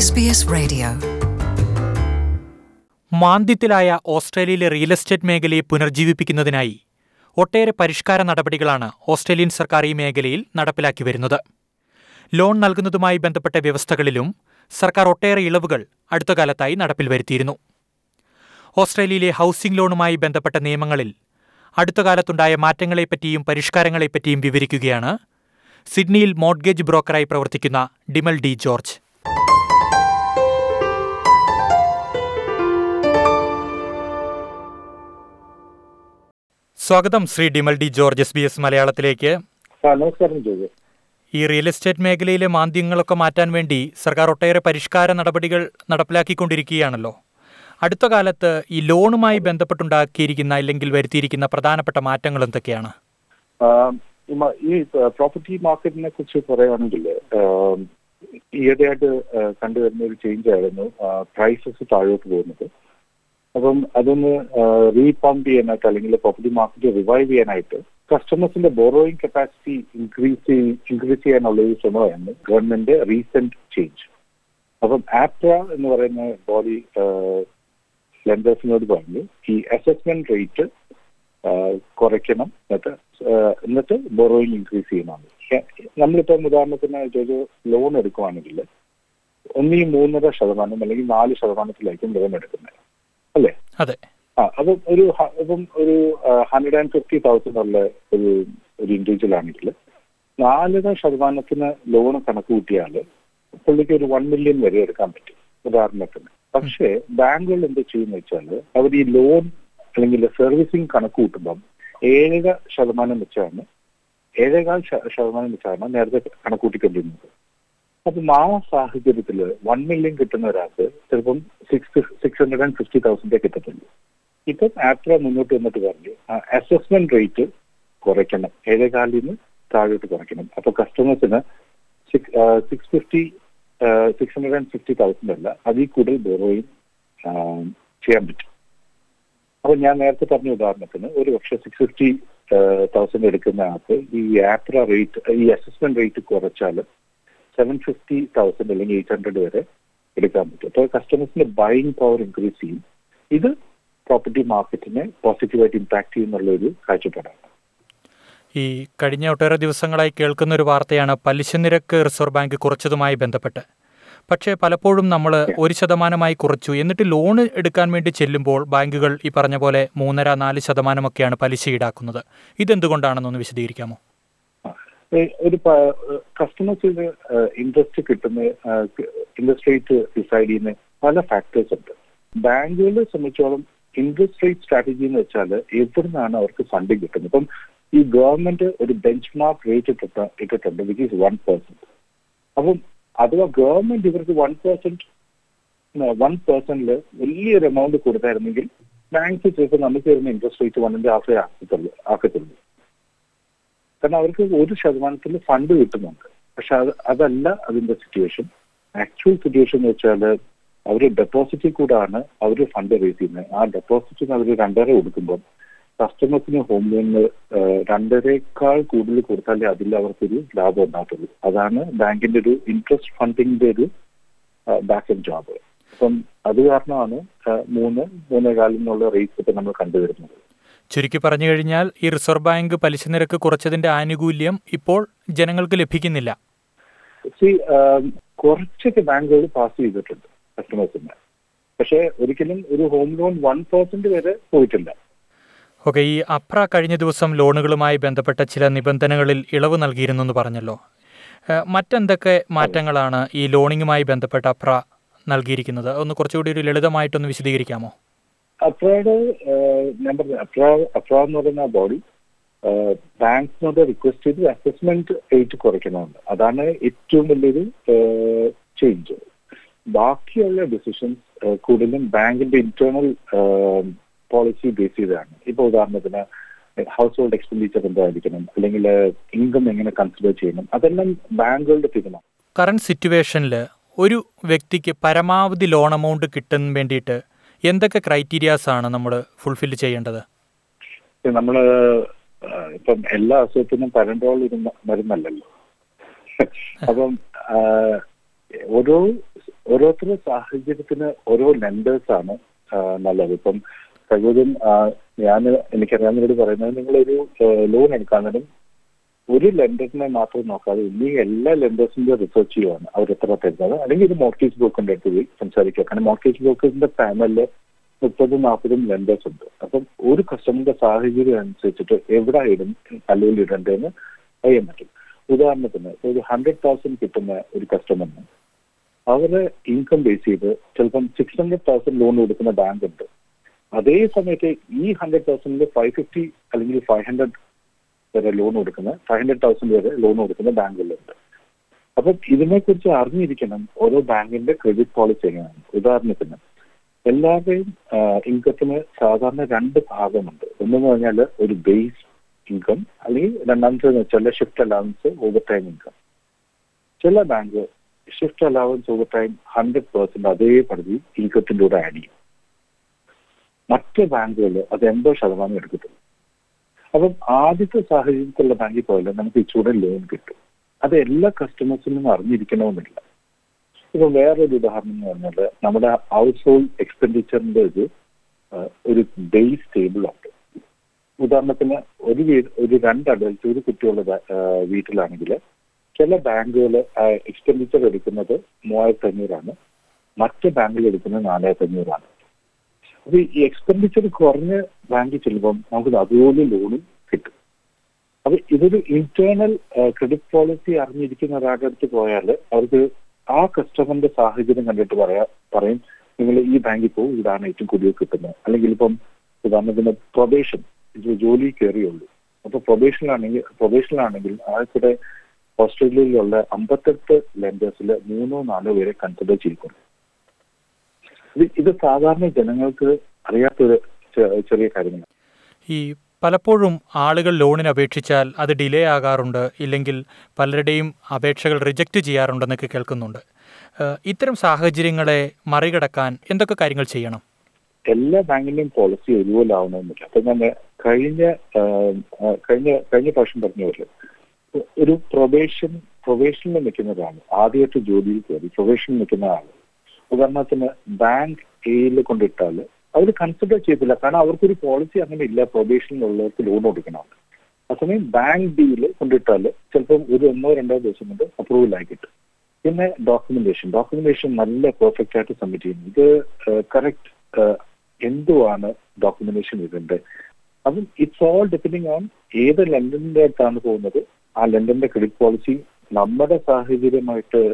SBS Radio. മാന്ദ്യത്തിലായ ഓസ്ട്രേലിയയിലെ real estate മേഖലയെ പുനർജീവിപ്പിക്കുന്നതിനായി ഒട്ടേറെ പരിഷ്കാര നടപടികളാണ് ഓസ്ട്രേലിയൻ സർക്കാർ ഈ മേഖലയിൽ നടപ്പിലാക്കി വരുന്നത് ലോൺ നൽകുന്നതുമായി ബന്ധപ്പെട്ട വ്യവസ്ഥകളിലും സർക്കാർ ഒട്ടേറെ ഇളവുകൾ അടുത്ത കാലത്തായി നടപ്പിൽ വരുത്തിയിരുന്നു ഓസ്ട്രേലിയയിലെ ഹൌസിംഗ് ലോണുമായി ബന്ധപ്പെട്ട നിയമങ്ങളിൽ അടുത്ത കാലത്തുണ്ടായ മാറ്റങ്ങളെപ്പറ്റിയും പരിഷ്കാരങ്ങളെപ്പറ്റിയും വിവരിക്കുകയാണ് സിഡ്നിയിൽ മോഡ്ഗേജ് ബ്രോക്കറായി പ്രവർത്തിക്കുന്ന ഡിമൽ ഡി ജോർജ് സ്വാഗതം Shri Dimal D George S B S മലയാളത്തിലേക്ക് ആ നമസ്കാരം ജോജി ഈ റിയൽ എസ്റ്റേറ്റ് മേഖലയിലെ മാന്ദ്യങ്ങളൊക്കെ മാറ്റാൻ വേണ്ടി സർക്കാർ ഒട്ടേറെ പരിഷ്കാര നടപടികൾ നടപ്പിലാക്കിക്കൊണ്ടിരിക്കുകയാണല്ലോ അടുത്ത കാലത്ത് ഈ ലോണുമായി ബന്ധപ്പെട്ടുണ്ടാക്കിയിരിക്കുന്ന അല്ലെങ്കിൽ വരുത്തിയിരിക്കുന്ന പ്രധാനപ്പെട്ട മാറ്റങ്ങൾ എന്തൊക്കെയാണ് ആ, ഈ മ- ഈ പ്രോപ്പർട്ടി മാർക്കറ്റിനെ കുറിച്ച് പറയുകയാണെങ്കിൽ ഈയിടെയായിട്ട് ആ, കണ്ടുവരുന്ന ഒരു ചേഞ്ച് ആയിരുന്നു പ്രൈസസ് താഴോട്ട് പോകുന്നത് അപ്പം അതൊന്ന് റീപമ്പ് ചെയ്യാനായിട്ട് അല്ലെങ്കിൽ പ്രോപ്പർട്ടി മാർക്കറ്റ് റിവൈവ് ചെയ്യാനായിട്ട് കസ്റ്റമേഴ്സിന്റെ ബോറോയിങ് കപ്പാസിറ്റി ഇൻക്രീസ് ഇൻക്രീസ് ചെയ്യാനുള്ള ഒരു ശ്രമമായിരുന്നു ഗവൺമെന്റ് റീസെന്റ് ചേഞ്ച് അപ്പം ആപ്ര എന്ന് പറയുന്ന ബോഡി ലെൻഡേഴ്സിനോട് പറഞ്ഞു ഈ അസസ്മെന്റ് റേറ്റ് കുറയ്ക്കണം എന്നിട്ട് ആഹ് എന്നിട്ട് ബോറോയിങ് ഇൻക്രീസ് ചെയ്യണം നമ്മളിപ്പം ഉദാഹരണത്തിന് ഒരു ലോൺ എടുക്കുവാണെങ്കിൽ ഒന്നീ മൂന്നര ശതമാനം അല്ലെങ്കിൽ നാല് ശതമാനത്തിലായിരിക്കും ലോൺ എടുക്കുന്നത് അല്ലേ അതെ ആ അപ്പം ഒരു ഹ- അപ്പം ഒരു ഹൺഡ്രഡ് ആൻഡ് ഫിഫ്റ്റി തൗസൻഡ് ഉള്ള ഒരു ഒരു ഇൻഡിവിജ്വൽ ആണെങ്കിൽ നാലര ശതമാനത്തിന് ലോൺ കണക്ക് കൂട്ടിയാൽ പുള്ളിക്ക് ഒരു വൺ മില്യൺ വരെ എടുക്കാൻ പറ്റും ഉദാഹരണത്തിന് പക്ഷേ ബാങ്കുകൾ എന്ത് ചെയ്യുന്ന വെച്ചാൽ അവർ ഈ ലോൺ അല്ലെങ്കിൽ സർവീസിങ് കണക്ക് കൂട്ടുമ്പം ഏഴര ശതമാനം വെച്ചാണ് ഏഴേകാൽ ശ- ശതമാനം വെച്ചാണ് നേരത്തെ കണക്ക് കൂട്ടിക്കൊണ്ടിരുന്നത് അപ്പം ആ സാഹചര്യത്തിൽ വൺ മില്യൺ കിട്ടുന്ന ഒരാൾക്ക് ചിലപ്പം six six hundred and fifty തൗസൻഡേ കിട്ടത്തുള്ളൂ ഇപ്പം ആപ്ര മുന്നോട്ട് വന്നിട്ട് പറഞ്ഞു അസസ്മെന്റ് റേറ്റ് കുറയ്ക്കണം ഏഴേകാലിൽ നിന്ന് താഴോട്ട് കുറയ്ക്കണം അപ്പൊ കസ്റ്റമേഴ്സിന് six fifty six hundred and fifty thousand അല്ല അതിൽ കൂടുതൽ ബോറോയും ചെയ്യാൻ പറ്റും അപ്പൊ ഞാൻ നേരത്തെ പറഞ്ഞ ഉദാഹരണത്തിന് ഒരു പക്ഷെ സിക്സ് ഫിഫ്റ്റി തൗസൻഡ് എടുക്കുന്ന ആൾക്ക് ഈ ആപ്ര റേറ്റ് ഈ അസസ്മെന്റ് റേറ്റ് കുറച്ചാൽ സെവൻ ഫിഫ്റ്റി തൗസൻഡ് അല്ലെങ്കിൽ എയ്റ്റ് ഹൺഡ്രഡ് വരെ എടുക്കാൻ പറ്റും അപ്പോൾ കസ്റ്റമേഴ്സിന്റെ ബൈയിങ് പവർ ഇൻക്രീസ് ചെയ്യും ഇത് പ്രോപ്പർട്ടി മാർക്കറ്റിനെ പോസിറ്റീവായിട്ട് ഇമ്പാക്ട് ചെയ്യുന്നുള്ള ഒരു കാഴ്ചപ്പാടാണ് ഈ കഴിഞ്ഞ ഒട്ടേറെ ദിവസങ്ങളായി കേൾക്കുന്ന ഒരു വാർത്തയാണ് പലിശ നിരക്ക് റിസർവ് ബാങ്ക് കുറച്ചതുമായി ബന്ധപ്പെട്ട് പക്ഷേ പലപ്പോഴും നമ്മൾ ഒരു ശതമാനമായി കുറച്ചു എന്നിട്ട് ലോൺ എടുക്കാൻ വേണ്ടി ചെല്ലുമ്പോൾ ബാങ്കുകൾ ഈ പറഞ്ഞ പോലെ മൂന്നര നാല് ശതമാനമൊക്കെയാണ് പലിശ ഈടാക്കുന്നത് ഇതെന്തുകൊണ്ടാണെന്നൊന്ന് വിശദീകരിക്കാമോ ഏ, ഒരു കസ്റ്റമേഴ്സിന് ഇൻട്രസ്റ്റ് കിട്ടുന്ന ഇൻട്രസ്റ്റ് റേറ്റ് ഡിസൈഡ് ചെയ്യുന്ന പല ഫാക്ടേഴ്സ് ഉണ്ട് ബാങ്കുകളെ സംബന്ധിച്ചോളം ഇൻട്രസ്റ്റ് റേറ്റ് സ്ട്രാറ്റജി എന്ന് വെച്ചാൽ എവിടുന്നാണ് അവർക്ക് ഫണ്ടിങ് കിട്ടുന്നത് ഇപ്പം ഈ ഗവൺമെന്റ് ഒരു ബെഞ്ച് മാർക്ക് റേറ്റ് ഇട്ടിട്ട് ഇട്ടിട്ടുണ്ട് വിച്ച് ഈസ് വൺ പെർസെന്റ് അപ്പം അഥവാ ഗവൺമെന്റ് ഇവർക്ക് വൺ പെർസെന്റ് വൺ പെർസെന്റില് വലിയൊരു എമൗണ്ട് കൊടുത്തായിരുന്നെങ്കിൽ ബാങ്ക്സ് ചിലപ്പോൾ നമുക്ക് തരുന്ന ഇൻട്രസ്റ്റ് റേറ്റ് വണ്ണിന്റെ ഹാഫേ ആക്കത്തുള്ളൂ ആക്കത്തുള്ളൂ കാരണം അവർക്ക് ഒരു ശതമാനത്തിൽ ഫണ്ട് കിട്ടുന്നുണ്ട് പക്ഷെ അത് അതല്ല അതിന്റെ സിറ്റുവേഷൻ ആക്ച്വൽ സിറ്റുവേഷൻ എന്ന് വെച്ചാൽ അവർ ഡെപ്പോസിറ്റിൽ കൂടാണ് അവർ ഫണ്ട് റേസ് ചെയ്യുന്നത് ആ ഡെപ്പോസിറ്റിന് അവർ രണ്ടര കൊടുക്കുമ്പോൾ കസ്റ്റമേഴ്സിന് ഹോം ലോണിന് രണ്ടരേക്കാൾ കൂടുതൽ കൊടുത്താലേ അതിൽ അവർക്കൊരു ലാഭം ഉണ്ടാകത്തുള്ളൂ അതാണ് ബാങ്കിന്റെ ഒരു ഇൻട്രസ്റ്റ് ഫണ്ടിങ്ങിന്റെ ഒരു ബാക്ക് എൻഡ് ജോബ് അപ്പം അത് കാരണമാണ് ആ, മൂന്ന് മൂന്നേകാലിൽ നിന്നുള്ള റേറ്റ്സ് ഇപ്പൊ നമ്മൾ കണ്ടുവരുന്നത് ചുരുക്കി പറഞ്ഞു കഴിഞ്ഞാൽ ഈ റിസർവ് ബാങ്ക് പലിശ നിരക്ക് കുറച്ചതിന്റെ ആനുകൂല്യം ഇപ്പോൾ ജനങ്ങൾക്ക് ലഭിക്കുന്നില്ല സി കുറച്ചൊക്കെ ബാങ്കുകൾ പാസ് ചെയ്തിട്ടുണ്ട് കസ്റ്റമേഴ്സിന് പക്ഷെ ഒരിക്കലും ഒരു ഹോം ലോൺ വൺ പെർസെന്റ് വരെ പോയിട്ടില്ല ഓക്കെ ഈ അപ്ര കഴിഞ്ഞ ദിവസം ലോണുകളുമായി ബന്ധപ്പെട്ട ചില നിബന്ധനകളിൽ ഇളവ് നൽകിയിരുന്നു എന്ന് പറഞ്ഞല്ലോ ഏഹ് മറ്റെന്തൊക്കെ മാറ്റങ്ങളാണ് ഈ ലോണിങ്ങുമായി ബന്ധപ്പെട്ട അപ്ര നൽകിയിരിക്കുന്നത് ഒന്ന് കുറച്ചുകൂടി ഒരു ലളിതമായിട്ടൊന്ന് വിശദീകരിക്കാമോ അപ്രയുടെ ഞാൻ പറഞ്ഞ അപ്ര അപ്ര എന്ന് പറയുന്ന ബോഡി ബാങ്ക്സിനോട് റിക്വസ്റ്റ് ചെയ്ത് അസസ്മെന്റ് റേറ്റ് കുറയ്ക്കണമെന്ന് അതാണ് ഏറ്റവും വലിയൊരു ചേഞ്ച് ബാക്കിയുള്ള ഡിസിഷൻസ് കൂടുതലും ബാങ്കിന്റെ ഇന്റേണൽ പോളിസി ബേസ് ചെയ്താണ് ഇപ്പൊ ഉദാഹരണത്തിന് ഹൗസ് ഹോൾഡ് എക്സ്പെൻഡിച്ചർ എന്തായിരിക്കണം അല്ലെങ്കിൽ ഇൻകം എങ്ങനെ കൺസിഡർ ചെയ്യണം അതെല്ലാം ബാങ്കുകളുടെ തീരുമാനം കറണ്ട് സിറ്റുവേഷനിൽ ഒരു വ്യക്തിക്ക് പരമാവധി ലോൺ എമൗണ്ട് കിട്ടാൻ വേണ്ടിയിട്ട് എന്തൊക്കെ ക്രൈറ്റീരിയാസ് ആണ് നമ്മൾ ഫുൾഫിൽ ചെയ്യേണ്ടത് നമ്മൾ ഇപ്പം എല്ലാ അസുഖത്തിനും പരൻറോൾ ഇരുന്ന മരുന്നല്ലല്ലോ അപ്പം ആ, ഓരോ ഓരോരുത്തരുടെ സാഹചര്യത്തിന് ഓരോ ലെൻഡേഴ്സ് ആണ് ആ, നല്ലത് ഇപ്പം കഴിവതും ഞാൻ എനിക്കറിയാവുന്നവരോട് പറയുന്നത് നിങ്ങളൊരു ലോൺ എടുക്കാൻ നേരം ഒരു ലെൻഡറിനെ മാത്രം നോക്കാതെ ഇനി എല്ലാ ലെൻഡേഴ്സിന്റെ റിസർച്ച് ചെയ്യുവാണ് അവർ എത്ര തരുന്നത് അല്ലെങ്കിൽ ഒരു മോർക്കേജ് ബ്രോക്കറിന്റെ അടുത്ത് പോയി സംസാരിക്കുക കാരണം മോർക്കേജ് ബ്രോക്കറിന്റെ പാനലില് മുപ്പതും നാൽപ്പതും ലെൻഡേഴ്സ് ഉണ്ട് അപ്പം ഒരു കസ്റ്റമറിന്റെ സാഹചര്യം അനുസരിച്ചിട്ട് എവിടെ ഇടും കല്ലുകൾ ഇടേണ്ടതെന്ന് അറിയാൻ പറ്റും ഉദാഹരണത്തിന് ഇപ്പൊ ഒരു ഹൺഡ്രഡ് തൗസൻഡ് കിട്ടുന്ന ഒരു കസ്റ്റമറിന് അവര് ഇൻകം ബേസ് ചെയ്ത് ചിലപ്പം സിക്സ് ഹൺഡ്രഡ് തൗസൻഡ് ലോൺ കൊടുക്കുന്ന ബാങ്ക് ഉണ്ട് അതേ സമയത്ത് ഈ ഹൺഡ്രഡ് തൗസൻഡിൽ ഫൈവ് ഫിഫ്റ്റി അല്ലെങ്കിൽ ഫൈവ് ഹൺഡ്രഡ് വരെ ലോൺ കൊടുക്കുന്ന ഫൈവ് ഹൺഡ്രഡ് തൗസൻഡ് വരെ ലോൺ കൊടുക്കുന്ന ബാങ്കുകളുണ്ട് അപ്പം ഇതിനെക്കുറിച്ച് അറിഞ്ഞിരിക്കണം ഓരോ ബാങ്കിന്റെ ക്രെഡിറ്റ് പോളിസി എങ്ങനെയാണ് ഉദാഹരണത്തിന് എല്ലാവരുടെയും ഇൻകത്തിന് സാധാരണ രണ്ട് ഭാഗമുണ്ട് ഒന്നെന്ന് പറഞ്ഞാൽ ഒരു ബേസ് ഇൻകം അല്ലെങ്കിൽ രണ്ടാമത്തെ വെച്ചാൽ shift allowance overtime income ചില bank shift allowance overtime hundred percent അതേ പരിധി ഇൻകത്തിന്റെ കൂടെ ആഡ് ചെയ്യും മറ്റ് ബാങ്കുകൾ അത് എൺപത് ശതമാനം എടുക്കത്തുള്ളൂ അപ്പം ആദ്യത്തെ സാഹചര്യത്തിലുള്ള ബാങ്കിൽ പോയാലും നമുക്ക് ഇച്ചൂടെ ലോൺ കിട്ടും അത് എല്ലാ കസ്റ്റമേഴ്സിനും അറിഞ്ഞിരിക്കണമെന്നില്ല ഇപ്പൊ വേറൊരു ഉദാഹരണം എന്ന് പറഞ്ഞാൽ നമ്മുടെ ഹൗസ് ഹോൾഡ് എക്സ്പെൻഡിച്ചറിന്റെ ഒരു ആ, ഒരു ബേസ് ടേബിൾ ഉണ്ട് ഉദാഹരണത്തിന് ഒരു വീട് ഒരു രണ്ട് അഡൽറ്റ് ഒരു കുട്ടിയുള്ള ബാ- ആ, വീട്ടിലാണെങ്കിൽ ചില ബാങ്കുകൾ എക്സ്പെൻഡിച്ചർ എടുക്കുന്നത് മൂവായിരത്തി അഞ്ഞൂറാണ് മറ്റ് ബാങ്കിൽ എടുക്കുന്നത് നാലായിരത്തി അഞ്ഞൂറാണ് അപ്പൊ ഈ എക്സ്പെൻഡിച്ചർ കുറഞ്ഞ ബാങ്കിൽ ചെല്ലുമ്പം നമുക്ക് അതുപോലെ ലോണും കിട്ടും അപ്പൊ ഇതൊരു ഇന്റേണൽ ക്രെഡിറ്റ് പോളിസി അറിഞ്ഞിരിക്കുന്ന ഒരാളുടെ അടുത്ത് പോയാൽ അവർക്ക് ആ കസ്റ്റമറിന്റെ സാഹചര്യം കണ്ടിട്ട് പറയാ പറയും നിങ്ങൾ ഈ ബാങ്കിൽ പോകും ഇതാണ് ഏറ്റവും കൂടുതൽ കിട്ടുന്നത് അല്ലെങ്കിൽ ഇപ്പം ഉദാഹരണത്തിന് പ്രൊബേഷൻ ജോലി കയറിയുള്ളൂ അപ്പൊ പ്രൊബേഷനിലാണെങ്കിൽ പ്രൊബേഷനിലാണെങ്കിൽ ആൾക്കൂടെ ഓസ്ട്രേലിയയിലുള്ള അമ്പത്തെട്ട് ലെൻഡേഴ്സിൽ മൂന്നോ നാലോ പേരെ കൺസിഡർ ചെയ്തിട്ടുണ്ട് ഇത് ഇത് സാധാരണ ജനങ്ങൾക്ക് അറിയാത്തൊരു ചെ- ചെറിയ കാര്യങ്ങളാണ് ഈ പലപ്പോഴും ആളുകൾ ലോണിന് അപേക്ഷിച്ചാൽ അത് ഡിലേ ആകാറുണ്ട് ഇല്ലെങ്കിൽ പലരുടെയും അപേക്ഷകൾ റിജക്റ്റ് ചെയ്യാറുണ്ടെന്നൊക്കെ കേൾക്കുന്നുണ്ട് ഏഹ് ഇത്തരം സാഹചര്യങ്ങളെ മറികടക്കാൻ എന്തൊക്കെ കാര്യങ്ങൾ ചെയ്യണം എല്ലാ ബാങ്കിന്റെയും പോളിസി ഒരുപോലെ ആവണമെന്നില്ല അപ്പൊ ഞാൻ കഴിഞ്ഞ ആ, ആ, കഴിഞ്ഞ കഴിഞ്ഞ പ്രാവശ്യം പറഞ്ഞ പോലെ ഒരു പ്രൊബേഷൻ പ്രൊബേഷനിൽ നിൽക്കുന്ന ഒരാൾ ആദ്യമായിട്ട് ജോലിയിൽ കയറി പ്രൊബേഷനിൽ നിൽക്കുന്ന ആൾ ഉദാഹരണത്തിന് ബാങ്ക് എയിൽ കൊണ്ടിട്ടാൽ അവർ കൺസിഡർ ചെയ്തില്ല കാരണം അവർക്കൊരു പോളിസി അങ്ങനെ ഇല്ല പ്രൊബേഷനിലുള്ളവർക്ക് ലോൺ കൊടുക്കണം അതേസമയം ബാങ്ക് ഡിയിൽ കൊണ്ടിട്ടാൽ ചിലപ്പം ഒരു ഒന്നോ രണ്ടോ ദിവസം കൊണ്ട് അപ്രൂവൽ ആയി കിട്ടും പിന്നെ ഡോക്യുമെന്റേഷൻ ഡോക്യുമെന്റേഷൻ നല്ല പെർഫെക്റ്റ് ആയിട്ട് സബ്മിറ്റ് ചെയ്യുന്നു ഇത് കറക്റ്റ് എന്തുവാണ് ഡോക്യുമെന്റേഷൻ ഇതിന്റെ അപ്പം ഇറ്റ്സ് ഓൾ ഡിപ്പെൻഡിങ് ഓൺ ഏത് ലണ്ടന്റെ അടുത്താണ് പോകുന്നത് ആ ലണ്ടന്റെ ക്രെഡിറ്റ് പോളിസി നമ്മുടെ സാഹചര്യമായിട്ട്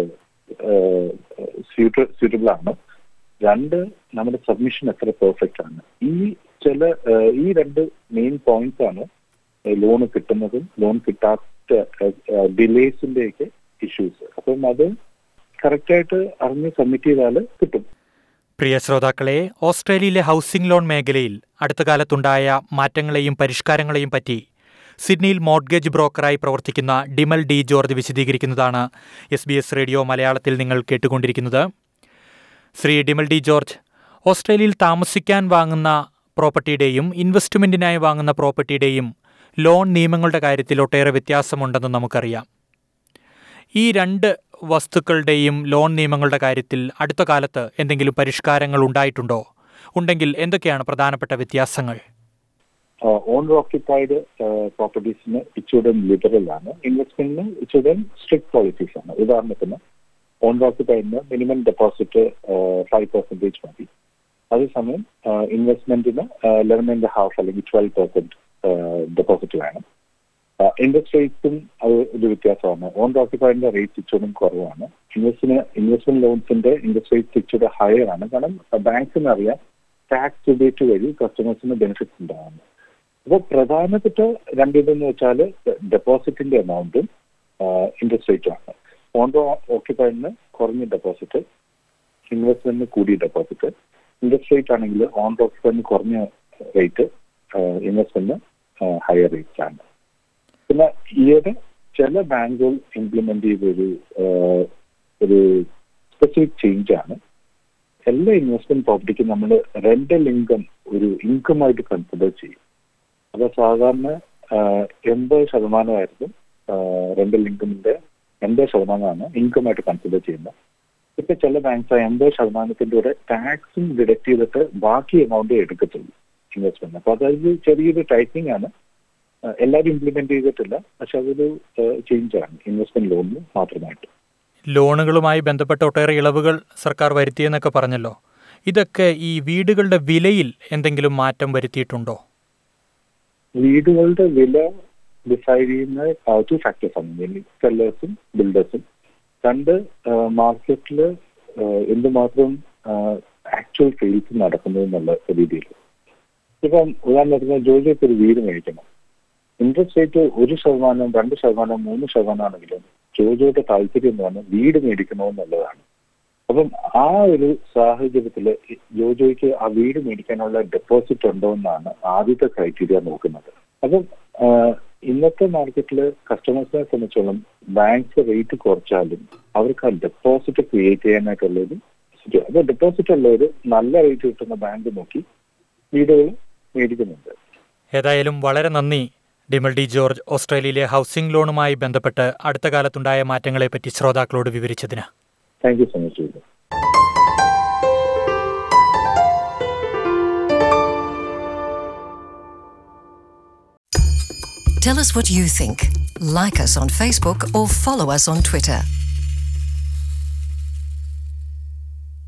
സ്യൂട്ടബിൾ ആണ് രണ്ട് നമ്മുടെ സബ്മിഷൻ എത്ര പെർഫെക്റ്റ് ആണ് ഈ ചില ഏഹ്, ഈ രണ്ട് മെയിൻ പോയിന്റ്സ് ആണ് ലോൺ കിട്ടുന്നതും ലോൺ കിട്ടാത്ത ഡിലേസിന്റെ ഒക്കെ ഇഷ്യൂസ് അപ്പം അത് കറക്റ്റായിട്ട് അറിഞ്ഞ് സബ്മിറ്റ് ചെയ്താൽ കിട്ടും പ്രിയ ശ്രോതാക്കളെ ഓസ്ട്രേലിയയിലെ ഹൗസിംഗ് ലോൺ മേഖലയിൽ അടുത്ത കാലത്തുണ്ടായ മാറ്റങ്ങളെയും പരിഷ്കാരങ്ങളെയും പറ്റി സിഡ്നിയിൽ മോഡ്ഗേജ് ബ്രോക്കറായി പ്രവർത്തിക്കുന്ന ഡിമൽ ഡി ജോർജ് വിശദീകരിക്കുന്നതാണ് എസ് ബി എസ് റേഡിയോ മലയാളത്തിൽ നിങ്ങൾ കേട്ടുകൊണ്ടിരിക്കുന്നത് ശ്രീ ഡിമൽ ഡി ജോർജ് ഓസ്ട്രേലിയയിൽ താമസിക്കാൻ വാങ്ങുന്ന പ്രോപ്പർട്ടിയുടെയും ഇൻവെസ്റ്റ്മെൻറ്റിനായി വാങ്ങുന്ന പ്രോപ്പർട്ടിയുടെയും ലോൺ നിയമങ്ങളുടെ കാര്യത്തിൽ ഒട്ടേറെ വ്യത്യാസമുണ്ടെന്ന് നമുക്കറിയാം ഈ രണ്ട് വസ്തുക്കളുടെയും ലോൺ നിയമങ്ങളുടെ കാര്യത്തിൽ അടുത്ത കാലത്ത് എന്തെങ്കിലും പരിഷ്കാരങ്ങൾ ഉണ്ടായിട്ടുണ്ടോ ഉണ്ടെങ്കിൽ എന്തൊക്കെയാണ് പ്രധാനപ്പെട്ട വ്യത്യാസങ്ങൾ ഓണർ ഓക്യുപ്പൈഡ് പ്രോപ്പർട്ടീസിന് ഇച്ചിരി ലിബറൽ ആണ് ഇൻവെസ്റ്റ്മെന്റിന് ഇച്ചിരി സ്ട്രിക്ട് പോളിസീസ് ആണ് ഉദാഹരണത്തിന് ഓണർ ഓക്യുപ്പൈഡിന് മിനിമം ഡെപ്പോസിറ്റ് ഫൈവ് പെർസെന്റേജ് മതി അതേസമയം ഇൻവെസ്റ്റ്മെന്റിന് ലെവൻ ആൻഡ് ഹാഫ് അല്ലെങ്കിൽ ട്വൽവ് പെർസെന്റ് ഡെപ്പോസിറ്റ് വേണം ഇൻട്രസ്റ്റ് റേറ്റ്സും അത് ഒരു വ്യത്യാസമാണ് ഓൺ ഓക്യുപ്പൈഡിന്റെ റേറ്റ് ഇച്ചിരി കുറവാണ് ഇൻവെസ്റ്റിന് ഇൻവെസ്റ്റ്മെന്റ് ലോൺസിന്റെ ഇൻട്രസ്റ്റ് റേറ്റ് ഇച്ചിരി ഹയർ ആണ് കാരണം ബാങ്ക്സിന് അറിയാം ടാക്സ് റിബേറ്റ് വഴി കസ്റ്റമേഴ്സിന് ബെനിഫിറ്റ്സ് ഉണ്ടാകുന്നു അപ്പോൾ പ്രധാനപ്പെട്ട രണ്ടിതെന്ന് വെച്ചാൽ ഡെപ്പോസിറ്റിന്റെ എമൗണ്ടും ഇൻട്രസ്റ്റ് റേറ്റും ആണ് ഓൺ ഓക്യുപ്പൈഡിന് കുറഞ്ഞ ഡെപ്പോസിറ്റ് ഇൻവെസ്റ്റ്മെന്റിന് കൂടിയ ഡെപ്പോസിറ്റ് ഇൻട്രസ്റ്റ് റേറ്റ് ആണെങ്കിൽ ഓൺ ഓക്യുപ്പൈഡിന് കുറഞ്ഞ റേറ്റ് ഇൻവെസ്റ്റ്മെന്റിന് ഹയർ റേറ്റ്സ് ആണ് പിന്നെ ഈയിടെ ചില ബാങ്കുകൾ ഇംപ്ലിമെന്റ് ചെയ്ത ഒരു ആഹ്, ഒരു സ്പെസിഫിക് ചേഞ്ച് ആണ് എല്ലാ ഇൻവെസ്റ്റ്മെന്റ് പ്രോപ്പർട്ടിക്കും നമ്മൾ റെന്റൽ ഇൻകം ഒരു ഇൻകം ആയിട്ട് കൺസിഡർ ചെയ്യും അത് സാധാരണ ആഹ്, എൺപത് ശതമാനമായിരുന്നു റെന്റൽ ഇൻകമിന്റെ എൺപത് ശതമാനമാണ് ഇൻകം ആയിട്ട് കൺസിഡർ ചെയ്യുന്നത് ഇപ്പൊ ചില ബാങ്ക്സ് എൺപത് ശതമാനത്തിന്റെ കൂടെ ടാക്സും ഡിഡക്ട് ചെയ്തിട്ട് ബാക്കി എമൗണ്ട് എടുക്കത്തുള്ളൂ ഇൻവെസ്റ്റ്മെന്റ് അപ്പൊ അതൊരു ചെറിയൊരു ടൈപ്പിംഗ് ആണ് ആ, എല്ലാവരും ഇംപ്ലിമെന്റ് ചെയ്തിട്ടില്ല പക്ഷെ അതൊരു ചേഞ്ച് ആണ് ഇൻവെസ്റ്റ്മെന്റ് ലോണിന് മാത്രമായിട്ട് ലോണുകളുമായി ബന്ധപ്പെട്ട ഒട്ടേറെ ഇളവുകൾ സർക്കാർ വരുത്തിയെന്നൊക്കെ പറഞ്ഞല്ലോ ഇതൊക്കെ ഈ വീടുകളുടെ വിലയിൽ എന്തെങ്കിലും മാറ്റം വരുത്തിയിട്ടുണ്ടോ വീടുകളുടെ വില ഡിസൈഡ് ചെയ്യുന്ന ടു ഫാക്ടേഴ്സ് ആണ് സെല്ലേഴ്സും ബിൽഡേഴ്സും രണ്ട് മാർക്കറ്റിൽ എന്തുമാത്രം ആക്ച്വൽ സെയിൽസ് നടക്കുന്നു എന്നുള്ള രീതിയിൽ ഇപ്പം ഉദാഹരണത്തിന് ജോലിയൊക്കെ ഒരു വീട് മേടിക്കണം ഇൻട്രസ്റ്റ് റേറ്റ് ഒരു ശതമാനം രണ്ട് ശതമാനം മൂന്ന് ശതമാനമാണെങ്കിലും ജോജോയുടെ താല്പര്യം എന്ന് പറഞ്ഞാൽ വീട് മേടിക്കണമെന്നുള്ളതാണ് അപ്പം ആ ഒരു സാഹചര്യത്തിൽ ജോജോയ്ക്ക് ആ വീട് മേടിക്കാനുള്ള ഡെപ്പോസിറ്റ് ഉണ്ടോ എന്നാണ് ആദ്യത്തെ ക്രൈറ്റീരിയ നോക്കുന്നത് അപ്പം ആ, ഇന്നത്തെ മാർക്കറ്റിൽ കസ്റ്റമേഴ്സിനെ സംബന്ധിച്ചോളം ബാങ്ക്സ് റേറ്റ് കുറച്ചാലും അവർക്ക് ആ ഡെപ്പോസിറ്റ് ക്രിയേറ്റ് ചെയ്യാനായിട്ടുള്ളൊരു സിറ്റുവേഷൻ അപ്പോൾ ഡെപ്പോസിറ്റ് ഉള്ളവർ നല്ല റേറ്റ് കിട്ടുന്ന ബാങ്ക് നോക്കി വീടുകൾ മേടിക്കുന്നുണ്ട് ഏതായാലും വളരെ നന്ദി ഡിമൽ ഡി ജോർജ് ഓസ്ട്രേലിയയിലെ ഹൗസിംഗ് ലോണുമായി ബന്ധപ്പെട്ട് അടുത്ത കാലത്തുണ്ടായ മാറ്റങ്ങളെപ്പറ്റി ശ്രോതാക്കളോട് വിവരിച്ചതിന് thank you so much Tell us what you think. Like us on Facebook or follow us on Twitter.